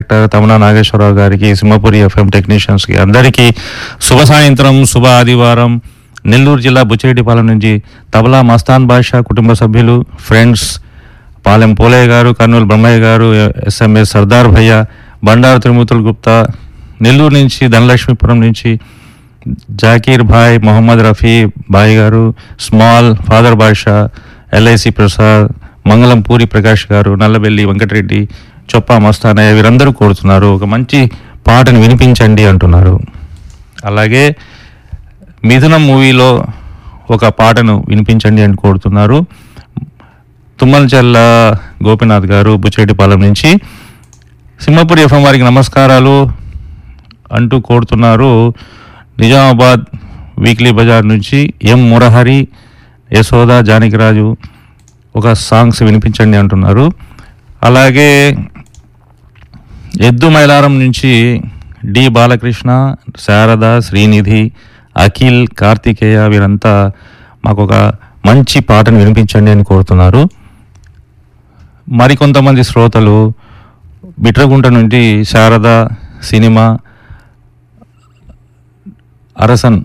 director తమనా Nageswararao గారికి Simhapuri FM టెక్నీషియన్స్కి అందరికీ శుభ సాయంత్రం శుభ ఆదివారం నెల్లూరు జిల్లా బుచ్చిరెడ్డిపాలెం నుంచి తబలా మస్తాన్ బాషా కుటుంబ సభ్యులు ఫ్రెండ్స్ పాలెం పోలయ్య గారు కర్నూలు బ్రహ్మయ్య గారు ఎస్ఎంఎస్ సర్దార్ భయ్య బండారు తిరుమూర్తులు గుప్తా నెల్లూరు నుంచి ధనలక్ష్మీపురం నుంచి జాకీర్ భాయ్ మొహమ్మద్ రఫీ భాయ్ గారు small father Basha LIC Prasad Mangalam Puri Prakash గారు నల్లబెల్లి వెంకటరెడ్డి చొప్పా మస్తానయ్య వీరందరూ కోరుతున్నారు ఒక మంచి పాటను వినిపించండి అంటున్నారు అలాగే మిథునం మూవీలో ఒక పాటను వినిపించండి అని కోరుతున్నారు తుమ్మలచెల్ల గోపినాథ్ గారు బుచ్చిరెడ్డిపాలెం నుంచి సింహపురి ఎఫ్ఎం వారికి నమస్కారాలు అంటూ కోరుతున్నారు నిజామాబాద్ వీక్లీ బజార్ నుంచి ఎం మురహరి యశోద జానకిరాజు ఒక సాంగ్స్ వినిపించండి అంటున్నారు అలాగే ఎద్దు మైలారం నుంచి డి బాలకృష్ణ శారద శ్రీనిధి అఖిల్ కార్తికేయ వీరంతా మాకు ఒక మంచి పాటను వినిపించండి అని కోరుతున్నారు మరికొంతమంది శ్రోతలు బిట్రగుంట నుండి శారద సినిమా అరసన్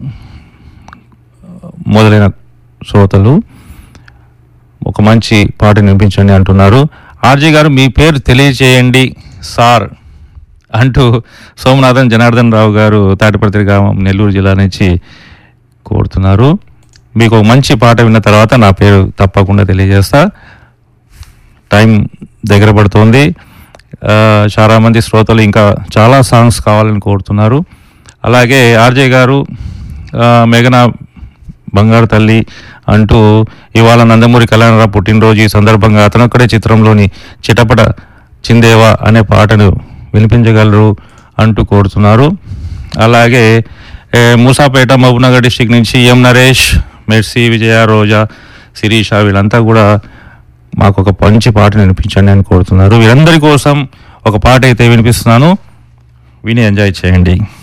మొదలైన శ్రోతలు ఒక మంచి పాట వినిపించండి అంటున్నారు ఆర్జీ గారు మీ పేరు తెలియచేయండి సార్ అంటూ సోమనాథన్ జనార్దన్ రావు గారు తాటిపత్రి గ్రామం నెల్లూరు జిల్లా నుంచి కోరుతున్నారు మీకు ఒక మంచి పాట విన్న తర్వాత నా పేరు తప్పకుండా తెలియజేస్తా టైం దగ్గర పడుతోంది ఆ, చాలా మంది శ్రోతలు ఇంకా చాలా సాంగ్స్ కావాలని కోరుతున్నారు అలాగే ఆర్జే గారు ఆ, మేఘన బంగారు తల్లి అంటూ ఇవాళ నందమూరి కళ్యాణరావు పుట్టినరోజు ఈ సందర్భంగా అతనొక్కడే చిత్రంలోని చిటపట చిందేవా అనే పాటను వినిపించగలరు అంటూ కోరుతున్నారు అలాగే ఏ, మూసాపేట మహబూబ్నగర్ డిస్టిక్ నుంచి ఎం నరేష్ మెర్సీ విజయ రోజా శిరీష వీళ్ళంతా కూడా మాకు ఒక మంచి పాట వినిపించండి అని కోరుతున్నారు వీరందరి కోసం ఒక పాట అయితే వినిపిస్తున్నాను విని ఎంజాయ్ చేయండి